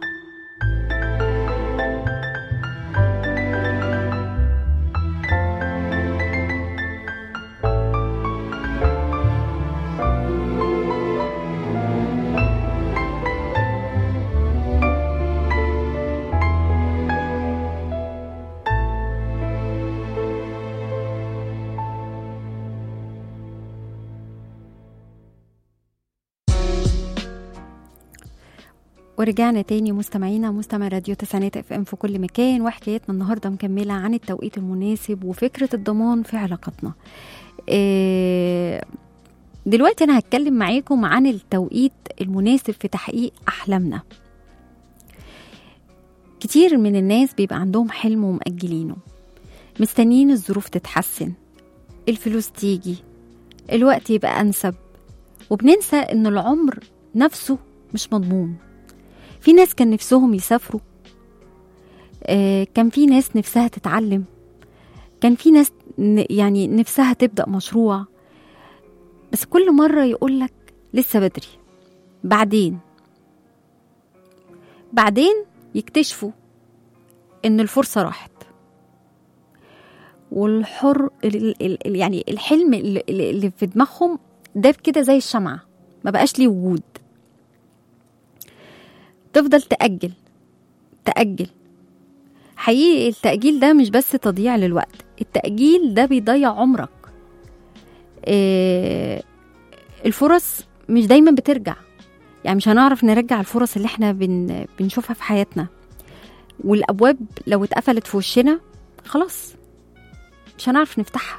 ورجعنا تاني مستمعينا مستمع راديو تسعينات اف ام في كل مكان وحكايتنا النهارده مكمله عن التوقيت المناسب وفكره الضمان في علاقاتنا. إيه دلوقتي انا هتكلم معاكم عن التوقيت المناسب في تحقيق احلامنا. كتير من الناس بيبقى عندهم حلم ومأجلينه مستنيين الظروف تتحسن الفلوس تيجي الوقت يبقى أنسب وبننسى إن العمر نفسه مش مضمون في ناس كان نفسهم يسافروا آه، كان في ناس نفسها تتعلم كان في ناس ن- يعني نفسها تبدأ مشروع بس كل مرة يقولك لسه بدري بعدين بعدين يكتشفوا إن الفرصة راحت والحر ال- ال- ال- يعني الحلم اللي- اللي في دماغهم ده كده زي الشمعة ما بقاش ليه وجود تفضل تأجل تأجل حقيقي التأجيل ده مش بس تضييع للوقت التأجيل ده بيضيع عمرك إيه الفرص مش دايما بترجع يعني مش هنعرف نرجع الفرص اللي احنا بن بنشوفها في حياتنا والأبواب لو اتقفلت في وشنا خلاص مش هنعرف نفتحها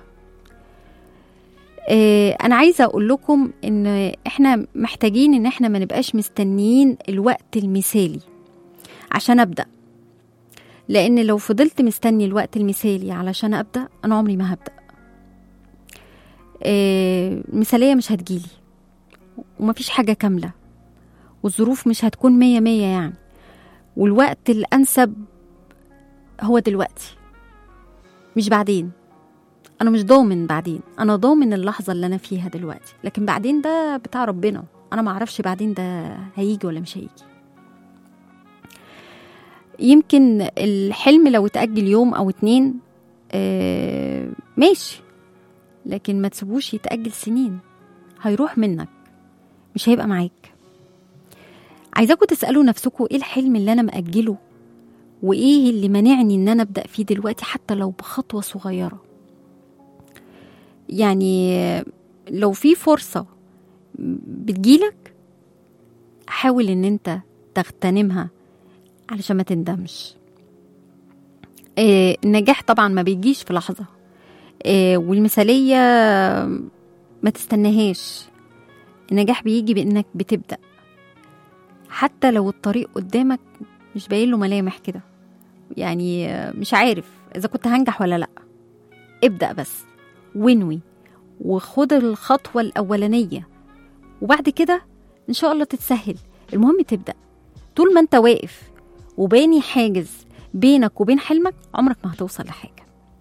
إيه انا عايزه اقول لكم ان احنا محتاجين ان احنا ما نبقاش مستنيين الوقت المثالي عشان ابدا لان لو فضلت مستني الوقت المثالي علشان ابدا انا عمري ما هبدا إيه المثاليه مش هتجيلي ومفيش حاجه كامله والظروف مش هتكون مية مية يعني والوقت الانسب هو دلوقتي مش بعدين انا مش ضامن بعدين انا ضامن اللحظه اللي انا فيها دلوقتي لكن بعدين ده بتاع ربنا انا ما اعرفش بعدين ده هيجي ولا مش هيجي يمكن الحلم لو اتأجل يوم أو اتنين آه ماشي لكن ما تسيبوش يتأجل سنين هيروح منك مش هيبقى معاك عايزاكم تسألوا نفسكم ايه الحلم اللي أنا مأجله وايه اللي منعني ان انا ابدا فيه دلوقتي حتى لو بخطوه صغيره يعني لو في فرصه بتجيلك حاول ان انت تغتنمها علشان ما تندمش آه، النجاح طبعا ما بيجيش في لحظه آه، والمثاليه ما تستناهاش النجاح بيجي بانك بتبدا حتى لو الطريق قدامك مش باين له ملامح كده يعني آه، مش عارف اذا كنت هنجح ولا لا ابدا بس وانوي وخد الخطوه الاولانيه وبعد كده ان شاء الله تتسهل المهم تبدا طول ما انت واقف وباني حاجز بينك وبين حلمك عمرك ما هتوصل لحاجه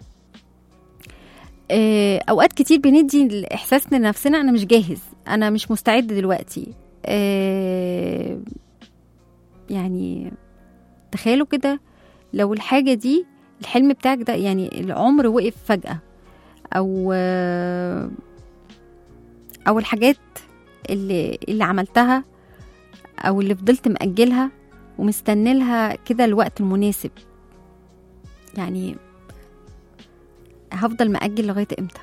آه، اوقات كتير بندي الاحساس لنفسنا انا مش جاهز انا مش مستعد دلوقتي آه، يعني تخيلوا كده لو الحاجة دي الحلم بتاعك ده يعني العمر وقف فجأة أو أو الحاجات اللي اللي عملتها أو اللي فضلت مأجلها ومستني لها كده الوقت المناسب يعني هفضل مأجل لغاية امتى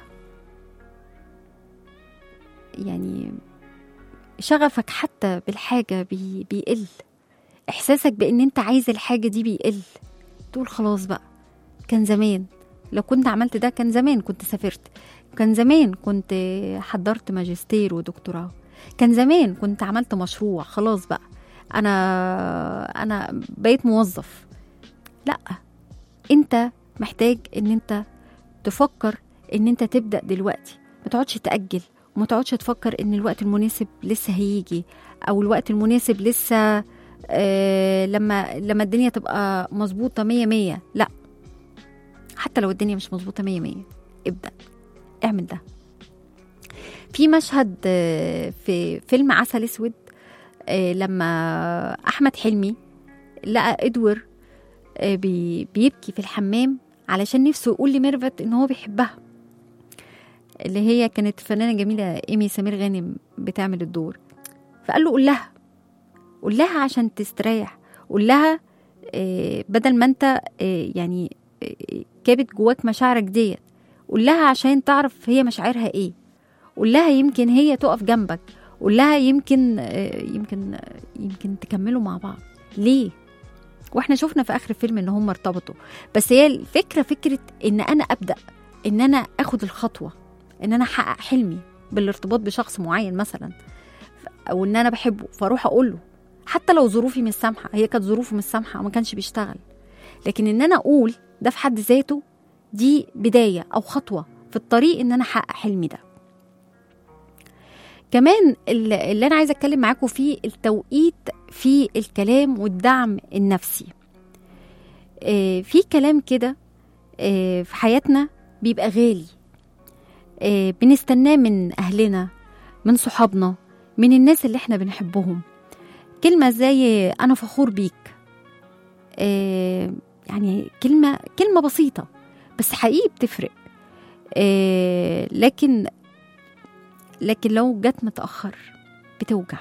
يعني شغفك حتى بالحاجة بي بيقل احساسك بان انت عايز الحاجه دي بيقل تقول خلاص بقى كان زمان لو كنت عملت ده كان زمان كنت سافرت كان زمان كنت حضرت ماجستير ودكتوراه كان زمان كنت عملت مشروع خلاص بقى انا انا بقيت موظف لا انت محتاج ان انت تفكر ان انت تبدا دلوقتي ما تقعدش تاجل وما تقعدش تفكر ان الوقت المناسب لسه هيجي او الوقت المناسب لسه آه لما لما الدنيا تبقى مظبوطة مية مية لا حتى لو الدنيا مش مظبوطة مية مية ابدأ اعمل ده في مشهد آه في فيلم عسل اسود آه لما احمد حلمي لقى ادوار آه بي بيبكي في الحمام علشان نفسه يقول لميرفت ان هو بيحبها اللي هي كانت فنانه جميله ايمي سمير غانم بتعمل الدور فقال له قول لها قول لها عشان تستريح قول لها آه، بدل ما انت آه، يعني آه، كابت جواك مشاعرك ديت قول لها عشان تعرف هي مشاعرها ايه قول لها يمكن هي تقف جنبك قول لها يمكن آه، يمكن آه، يمكن تكملوا مع بعض ليه واحنا شفنا في اخر الفيلم ان هم ارتبطوا بس هي الفكره فكره ان انا ابدا ان انا اخد الخطوه ان انا احقق حلمي بالارتباط بشخص معين مثلا او ان انا بحبه فاروح اقول له حتى لو ظروفي مش سامحه هي كانت ظروفه مش سامحه وما كانش بيشتغل لكن ان انا اقول ده في حد ذاته دي بداية أو خطوة في الطريق إن أنا أحقق حلمي ده كمان ال- اللي أنا عايزة أتكلم معاكم فيه التوقيت في الكلام والدعم النفسي آه، في كلام كده آه، في حياتنا بيبقى غالي آه، بنستناه من أهلنا من صحابنا من الناس اللي احنا بنحبهم كلمة زي أنا فخور بيك آه، يعني كلمة كلمة بسيطة بس حقيقي بتفرق آه، لكن لكن لو جت متأخر بتوجع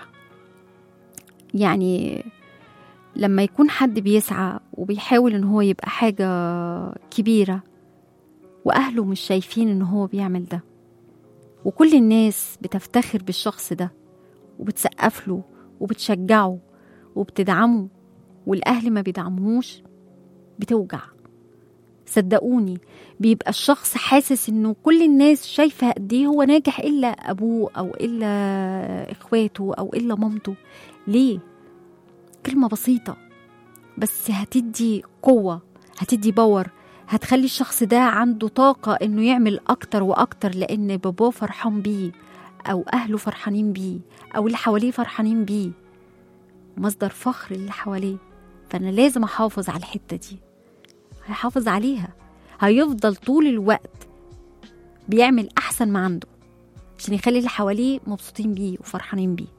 يعني لما يكون حد بيسعى وبيحاول ان هو يبقى حاجة كبيرة وأهله مش شايفين ان هو بيعمل ده وكل الناس بتفتخر بالشخص ده وبتسقف له وبتشجعه وبتدعمه والأهل ما بيدعموهوش بتوجع صدقوني بيبقى الشخص حاسس انه كل الناس شايفه قد ايه هو ناجح الا ابوه او الا اخواته او الا مامته ليه كلمه بسيطه بس هتدي قوه هتدي باور هتخلي الشخص ده عنده طاقة إنه يعمل أكتر وأكتر لأن باباه فرحان بيه أو أهله فرحانين بيه أو اللي حواليه فرحانين بيه مصدر فخر اللي حواليه فأنا لازم أحافظ على الحتة دي هيحافظ عليها هيفضل طول الوقت بيعمل أحسن ما عنده عشان يخلي اللي حواليه مبسوطين بيه وفرحانين بيه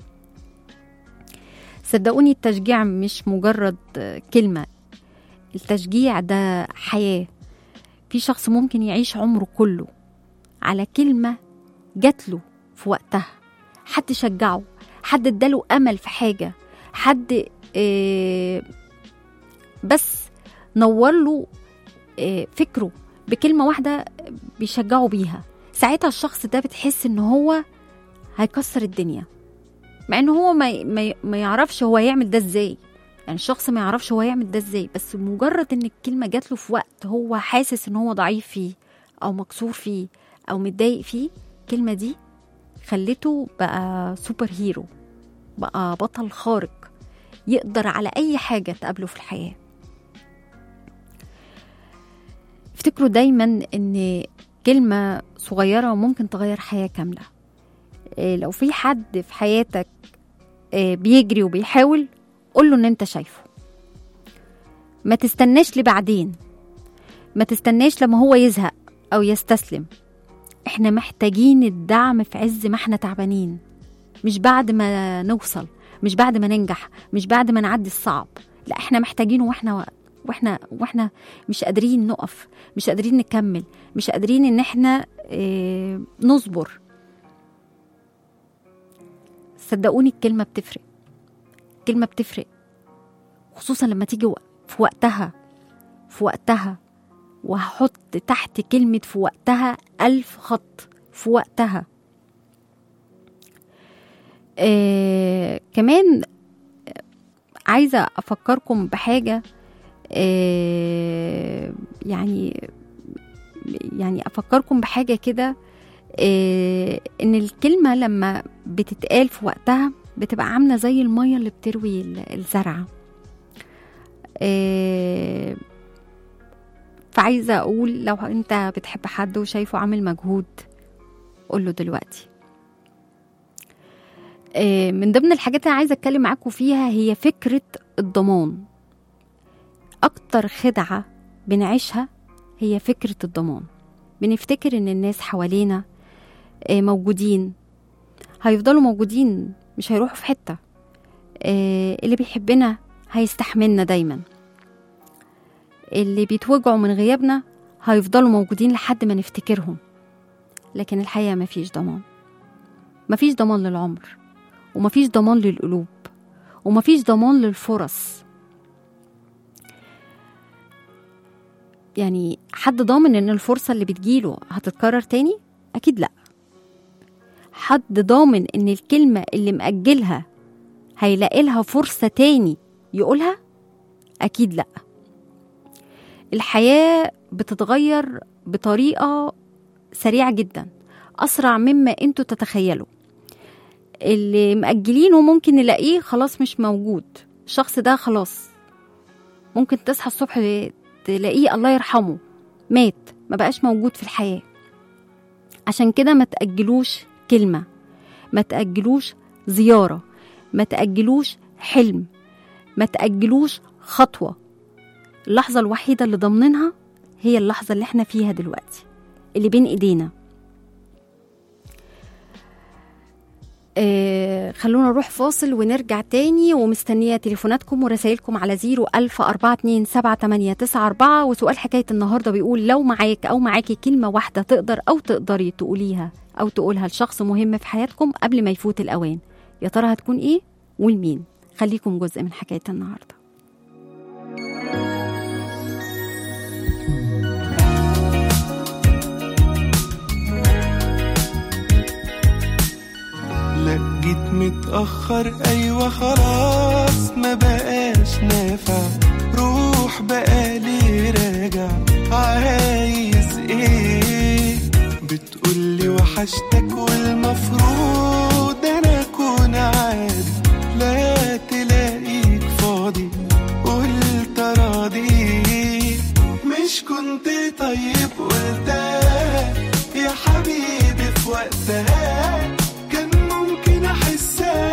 صدقوني التشجيع مش مجرد كلمة التشجيع ده حياة في شخص ممكن يعيش عمره كله على كلمة جاتله في وقتها حد شجعه حد اداله أمل في حاجة حد آه، بس نور له آه، فكره بكلمة واحدة بيشجعه بيها ساعتها الشخص ده بتحس ان هو هيكسر الدنيا مع ان هو ما, ما, ما يعرفش هو يعمل ده ازاي يعني الشخص ما يعرفش هو يعمل ده ازاي بس مجرد ان الكلمة جات له في وقت هو حاسس ان هو ضعيف فيه او مكسور فيه او متضايق فيه الكلمة دي خلته بقى سوبر هيرو بقى بطل خارق يقدر على اي حاجة تقابله في الحياة افتكروا دايما ان كلمة صغيرة ممكن تغير حياة كاملة إيه، لو في حد في حياتك إيه، بيجري وبيحاول قوله ان انت شايفه ما تستناش لبعدين ما تستناش لما هو يزهق او يستسلم احنا محتاجين الدعم في عز ما احنا تعبانين مش بعد ما نوصل مش بعد ما ننجح مش بعد ما نعدي الصعب لا احنا محتاجينه واحنا واحنا واحنا مش قادرين نقف مش قادرين نكمل مش قادرين ان احنا اه نصبر صدقوني الكلمة بتفرق الكلمة بتفرق خصوصا لما تيجي وق- في وقتها في وقتها وهحط تحت كلمة في وقتها ألف خط في وقتها آه كمان عايزة أفكركم بحاجة آه يعني يعني أفكركم بحاجة كده آه إن الكلمة لما بتتقال في وقتها بتبقى عاملة زي المية اللي بتروي ال- الزرعة آه فعايزة أقول لو أنت بتحب حد وشايفه عامل مجهود قوله دلوقتي آه، من ضمن الحاجات اللي عايزة أتكلم معاكم فيها هي فكرة الضمان أكتر خدعة بنعيشها هي فكرة الضمان بنفتكر إن الناس حوالينا آه، موجودين هيفضلوا موجودين مش هيروحوا في حتة آه، اللي بيحبنا هيستحملنا دايما اللي بيتوجعوا من غيابنا هيفضلوا موجودين لحد ما نفتكرهم لكن الحقيقة مفيش ضمان مفيش ضمان للعمر ومفيش ضمان للقلوب ومفيش ضمان للفرص يعني حد ضامن ان الفرصة اللي بتجيله هتتكرر تاني؟ أكيد لأ حد ضامن ان الكلمة اللي مأجلها هيلاقي لها فرصة تاني يقولها؟ أكيد لأ الحياة بتتغير بطريقة سريعة جدا أسرع مما أنتوا تتخيلوا اللي مأجلينه ممكن نلاقيه خلاص مش موجود الشخص ده خلاص ممكن تصحى الصبح تلاقيه الله يرحمه مات ما بقاش موجود في الحياة عشان كده ما تأجلوش كلمة ما تأجلوش زيارة ما تأجلوش حلم ما تأجلوش خطوة اللحظة الوحيدة اللي ضامنينها هي اللحظة اللي احنا فيها دلوقتي اللي بين ايدينا آه خلونا نروح فاصل ونرجع تاني ومستنية تليفوناتكم ورسائلكم على زيرو ألف أربعة اتنين سبعة تمانية تسعة أربعة وسؤال حكاية النهاردة بيقول لو معاك أو معاكي كلمة واحدة تقدر أو تقدري تقوليها أو تقولها لشخص مهم في حياتكم قبل ما يفوت الأوان يا ترى هتكون إيه ولمين خليكم جزء من حكاية النهارده لا جيت متأخر أيوة خلاص ما بقاش نافع روح بقالي راجع عايز ايه بتقولي وحشتك والمفروض انا اكون عادي لا تلاقيك فاضي قلت راضي مش كنت طيب قلتها يا حبيبي في وقتها كان ممكن احسها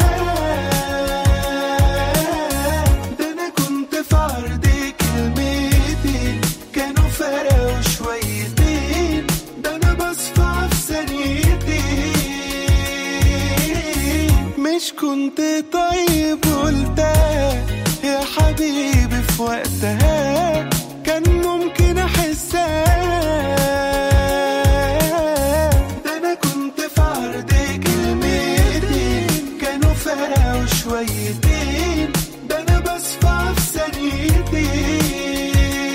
ده انا كنت في عرض كلمتين كانوا فرقوا شويتين ده انا بصفى في ثانيتين مش كنت طيب قلتها يا حبيبي في وقتها كان ممكن احسها ده انا كنت في عرض كلمتين كانوا فرقوا شويتين ده انا بصفى في ثانيتين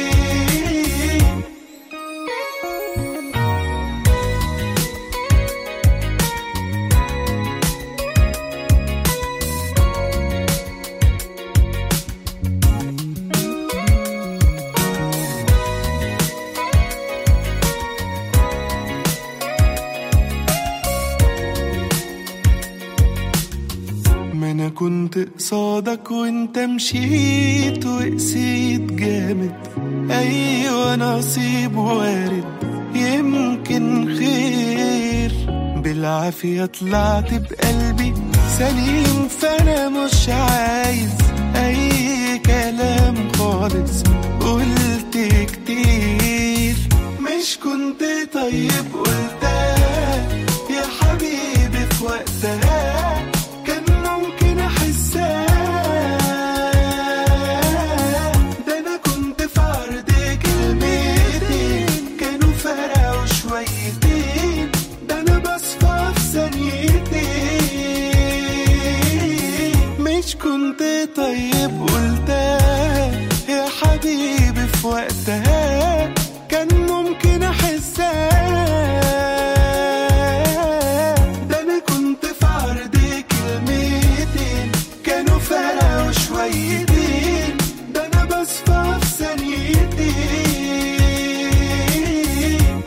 ما انا كنت قصادك وانت مشيت وقسيت جامد ايوه نصيب وارد يمكن خير بالعافية طلعت بقلبي سليم فانا مش عايز اي كلام خالص قلت كتير مش كنت طيب قلتها يا حبيبي في وقتها كان ممكن احسها ده انا كنت في عرض كلمتين كانوا فرقوا شويتين ده انا بصفى في ثانيتين مش كنت طيب قلتها يا حبيبي في وقتها كان ممكن احسها ده انا كنت في عرض كلمتين كانوا فرقوا شويتين ده انا بصفى في ثانيتين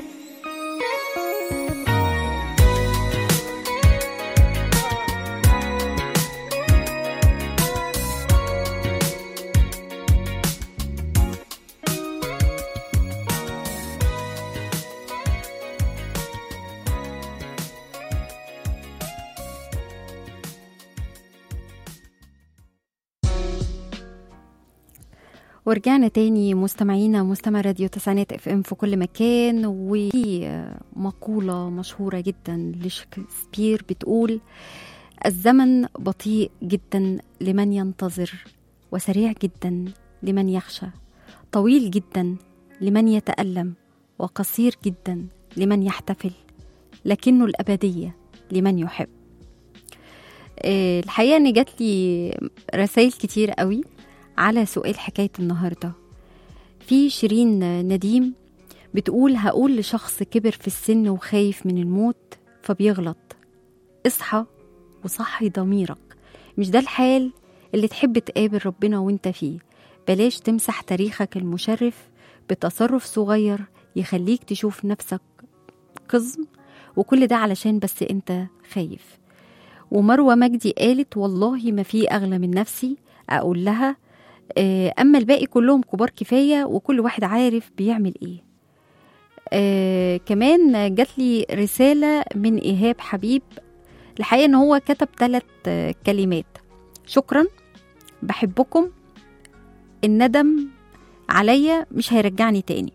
ورجعنا تاني مستمعينا مستمع راديو تسعينات اف ام في كل مكان وفي مقولة مشهورة جدا لشكسبير بتقول الزمن بطيء جدا لمن ينتظر وسريع جدا لمن يخشى طويل جدا لمن يتألم وقصير جدا لمن يحتفل لكنه الأبدية لمن يحب آه، الحقيقة إن جات لي رسائل كتير قوي على سؤال حكاية النهاردة في شيرين نديم بتقول هقول لشخص كبر في السن وخايف من الموت فبيغلط اصحى وصحي ضميرك مش ده الحال اللي تحب تقابل ربنا وانت فيه بلاش تمسح تاريخك المشرف بتصرف صغير يخليك تشوف نفسك قزم وكل ده علشان بس انت خايف ومروة مجدي قالت والله ما في أغلى من نفسي أقول لها آه، أما الباقي كلهم كبار كفاية وكل واحد عارف بيعمل إيه آه كمان جات لي رسالة من إيهاب حبيب الحقيقة إن هو كتب ثلاث آه كلمات شكرا بحبكم الندم عليا مش هيرجعني تاني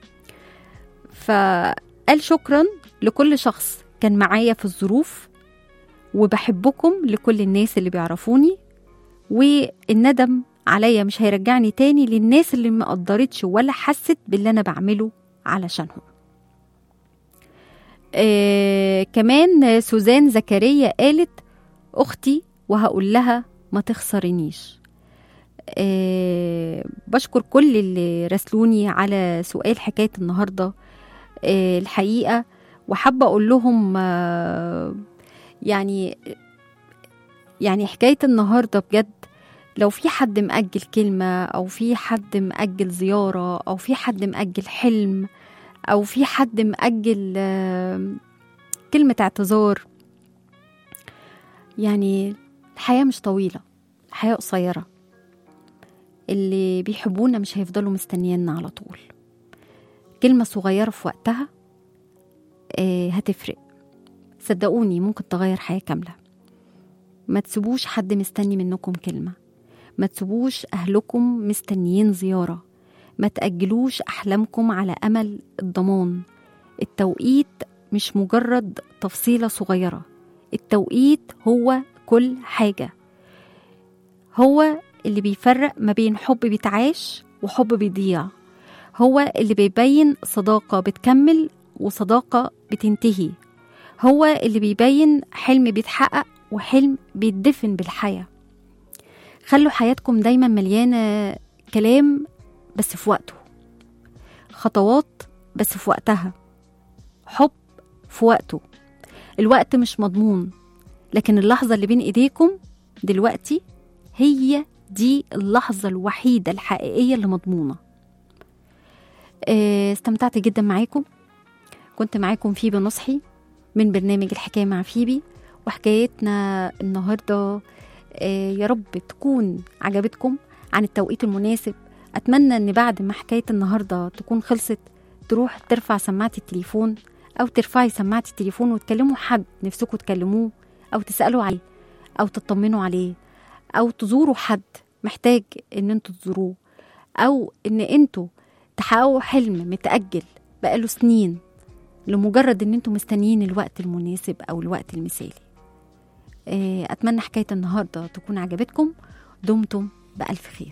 فقال شكرا لكل شخص كان معايا في الظروف وبحبكم لكل الناس اللي بيعرفوني والندم عليا مش هيرجعني تاني للناس اللي ما قدرتش ولا حست باللي انا بعمله علشانهم آه كمان سوزان زكريا قالت اختي وهقول لها ما تخسرنيش آه بشكر كل اللي راسلوني على سؤال حكايه النهارده آه الحقيقه وحابه اقول لهم آه يعني يعني حكايه النهارده بجد لو في حد مأجل كلمة أو في حد مأجل زيارة أو في حد مأجل حلم أو في حد مأجل آه، كلمة اعتذار يعني الحياة مش طويلة الحياة قصيرة اللي بيحبونا مش هيفضلوا مستنيينا على طول كلمة صغيرة في وقتها آه، هتفرق صدقوني ممكن تغير حياة كاملة ما تسيبوش حد مستني منكم كلمة ما تسيبوش أهلكم مستنيين زيارة ما تأجلوش أحلامكم على أمل الضمان التوقيت مش مجرد تفصيلة صغيرة التوقيت هو كل حاجة هو اللي بيفرق ما بين حب بيتعاش وحب بيضيع هو اللي بيبين صداقة بتكمل وصداقة بتنتهي هو اللي بيبين حلم بيتحقق وحلم بيتدفن بالحياة خلوا حياتكم دايما مليانة كلام بس في وقته خطوات بس في وقتها حب في وقته الوقت مش مضمون لكن اللحظة اللي بين ايديكم دلوقتي هي دي اللحظة الوحيدة الحقيقية اللي مضمونة آه، استمتعت جدا معاكم كنت معاكم فيبي نصحي من برنامج الحكاية مع فيبي وحكايتنا النهاردة آه، يا رب تكون عجبتكم عن التوقيت المناسب أتمنى أن بعد ما حكاية النهاردة تكون خلصت تروح ترفع سماعة التليفون أو ترفعي سماعة التليفون وتكلموا حد نفسكم تكلموه أو تسألوا عليه أو تطمنوا عليه أو تزوروا حد محتاج إن انتوا تزوروه أو إن انتوا تحققوا حلم متأجل بقاله سنين لمجرد إن انتوا مستنيين الوقت المناسب أو الوقت المثالي آه، أتمنى حكاية النهاردة تكون عجبتكم دمتم بألف خير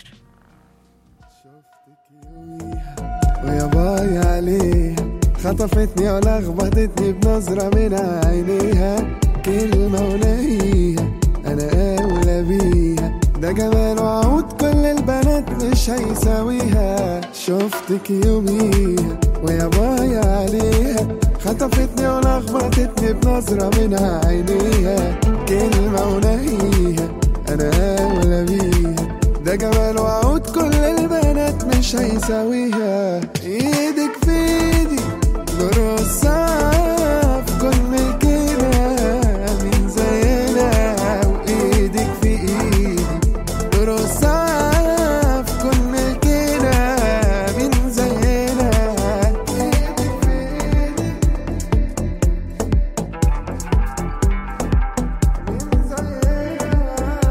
ويا باي عليها خطفتني ولخبطتني بنظرة من عينيها كلمة ونهيها أنا أولى بيها ده جمال وعود كل البنات مش هيساويها شفتك يوميها ويا باي عليها خطفتني ولخبطتني بنظرة من عينيها كلمة ونهيها أنا أولى بيها ده جمال وعود كل البنات مش هيساويها ايدك في ايدي نرصها في كل كده من زينا وايدك في ايدي نرصها في كل كده من زينا ايدك في ايدي من زينا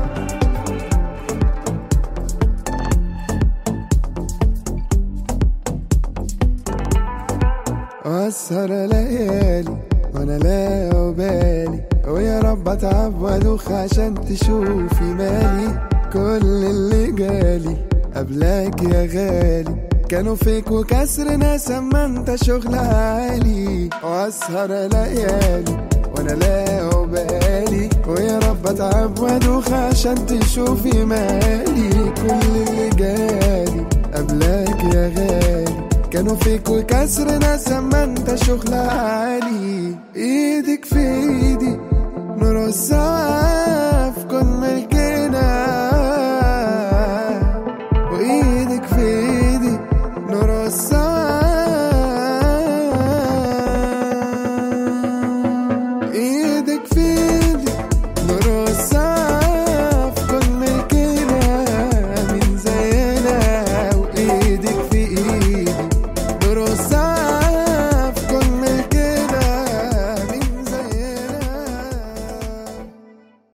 واسهر ليالي وانا لا بالي ويا رب اتعب وادوخ عشان تشوفي مالي كل اللي جالي قبلك يا غالي كانوا فيك وكسر ناس اما انت شغل عالي واسهر ليالي وانا لا بالي ويا رب اتعب وادوخ عشان تشوفي مالي كل اللي جالي قبلك يا غالي كانوا فيك وكسر ناس اما انت شغل عالي ايدك في ايدي نرصها